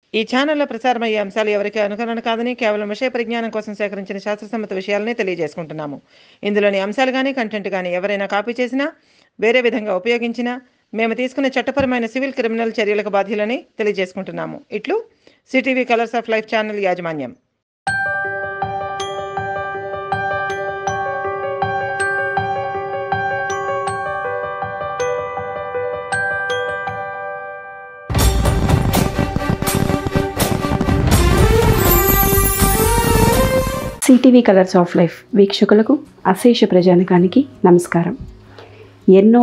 ఈ ఛానల్లో ప్రసారమయ్యే అంశాలు ఎవరికి అనుకరణ కాదని కేవలం విషయ పరిజ్ఞానం కోసం సేకరించిన శాస్త్రసమ్మత విషయాలనే తెలియజేసుకుంటున్నాము ఇందులోని అంశాలు కానీ కంటెంట్ కానీ ఎవరైనా కాపీ చేసినా వేరే విధంగా ఉపయోగించినా మేము తీసుకున్న చట్టపరమైన సివిల్ క్రిమినల్ చర్యలకు బాధ్యులని తెలియజేసుకుంటున్నాము ఇట్లు CTV colours of life channel యాజమాన్యం సిటీవీ కలర్స్ ఆఫ్ లైఫ్ వీక్షకులకు అశేష ప్రజానికానికి నమస్కారం ఎన్నో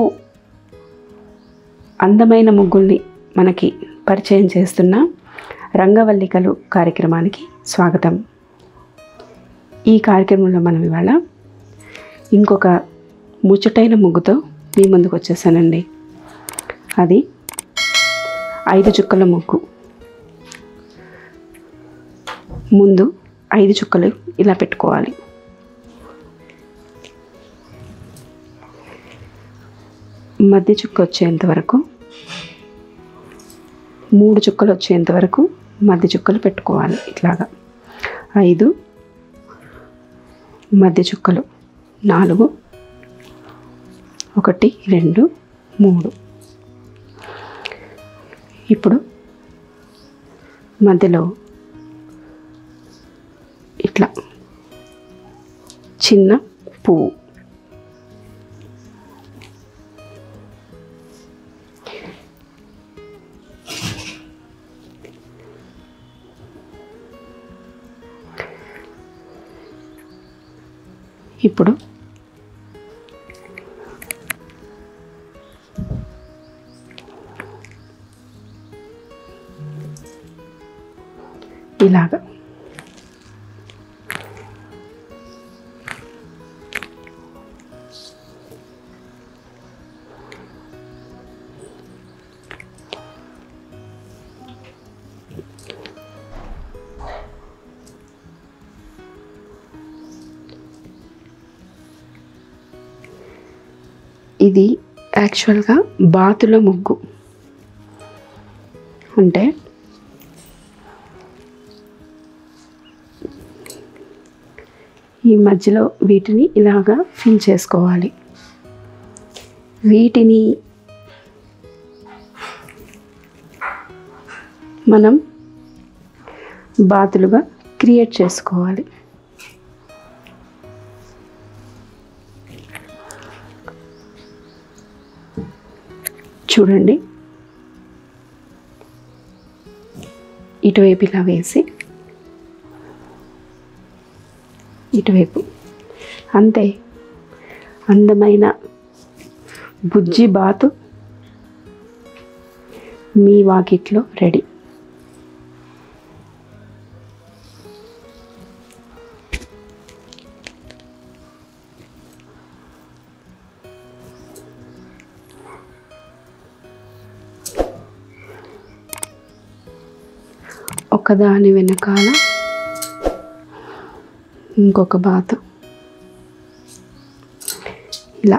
అందమైన ముగ్గుల్ని మనకి పరిచయం చేస్తున్న రంగవల్లికలు కార్యక్రమానికి స్వాగతం ఈ కార్యక్రమంలో మనం ఇవాళ ఇంకొక ముచ్చటైన ముగ్గుతో మీ ముందుకు వచ్చేసానండి అది ఐదు చుక్కల ముగ్గు ముందు ఐదు చుక్కలు ఇలా పెట్టుకోవాలి మధ్య చుక్క వచ్చేంత వరకు మూడు చుక్కలు వచ్చేంత వరకు మధ్య చుక్కలు పెట్టుకోవాలి ఇట్లాగా ఐదు మధ్య చుక్కలు నాలుగు ఒకటి రెండు మూడు ఇప్పుడు మధ్యలో ఇట్లా చిన్న పువ్వు ఇప్పుడు ఇలాగా ఇది యాక్చువల్గా బాతుల ముగ్గు అంటే ఈ మధ్యలో వీటిని ఇలాగా ఫిల్ చేసుకోవాలి వీటిని మనం బాతులుగా క్రియేట్ చేసుకోవాలి చూడండి ఇటువైపు ఇలా వేసి ఇటువైపు అంతే అందమైన బుజ్జి బాతు మీ వాకిట్లో రెడీ ఒకదాని వెనకాల ఇంకొక బాత ఇలా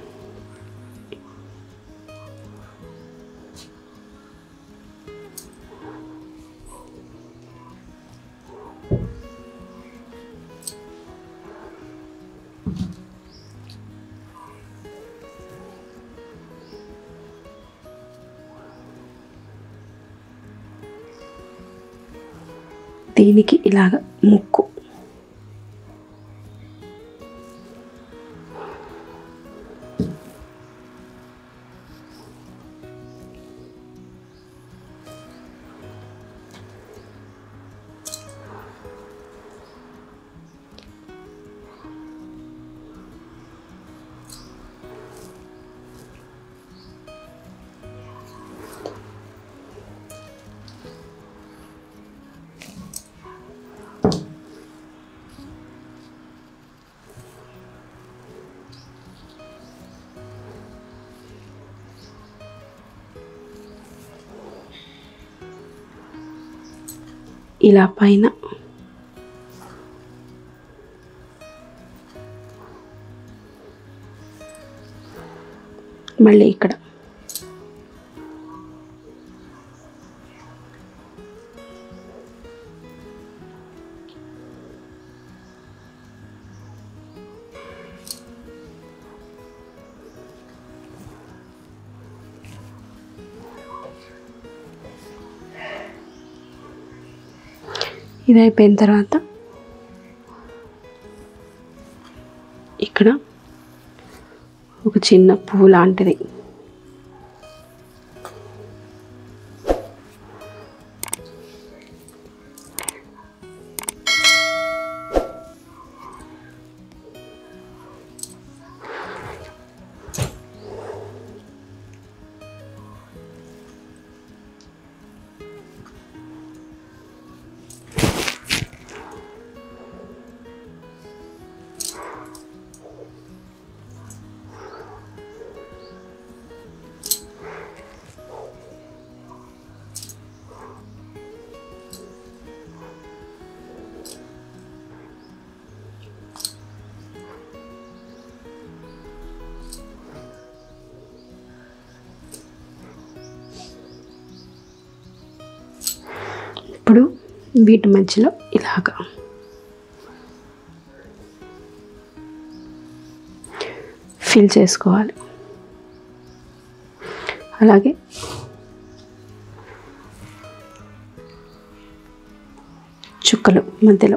దీనికి ఇలాగ ముక్కు ఇలా పైన మళ్ళీ ఇక్కడ ఇది అయిపోయిన తర్వాత ఇక్కడ ఒక చిన్న పువ్వు లాంటిది ఇప్పుడు వీటి మధ్యలో ఇలాగా ఫిల్ చేసుకోవాలి అలాగే చుక్కలు మధ్యలో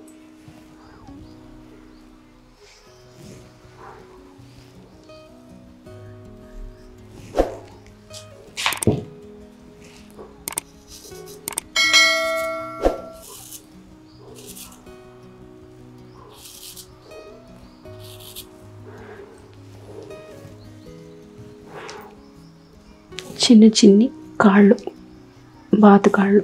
చిన్న చిన్ని కాళ్ళు బాతు కాళ్ళు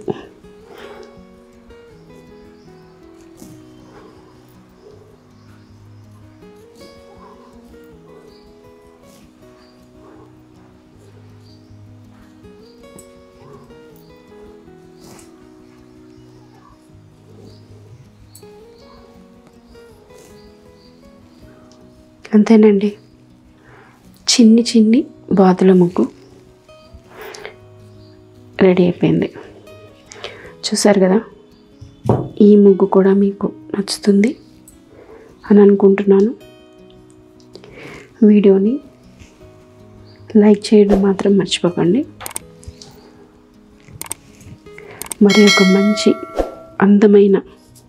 అంతేనండి చిన్ని చిన్ని బాతుల ముగ్గు రెడీ అయిపోయింది చూసారు కదా ఈ ముగ్గు కూడా మీకు నచ్చుతుంది అని అనుకుంటున్నాను వీడియోని లైక్ చేయడం మాత్రం మర్చిపోకండి మరి ఒక మంచి అందమైన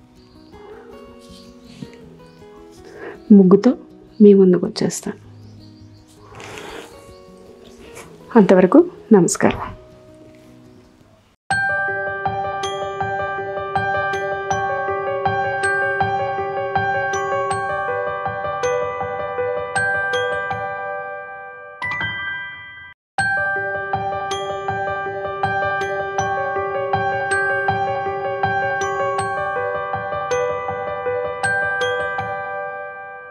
ముగ్గుతో మీ ముందుకు వచ్చేస్తాను అంతవరకు నమస్కారం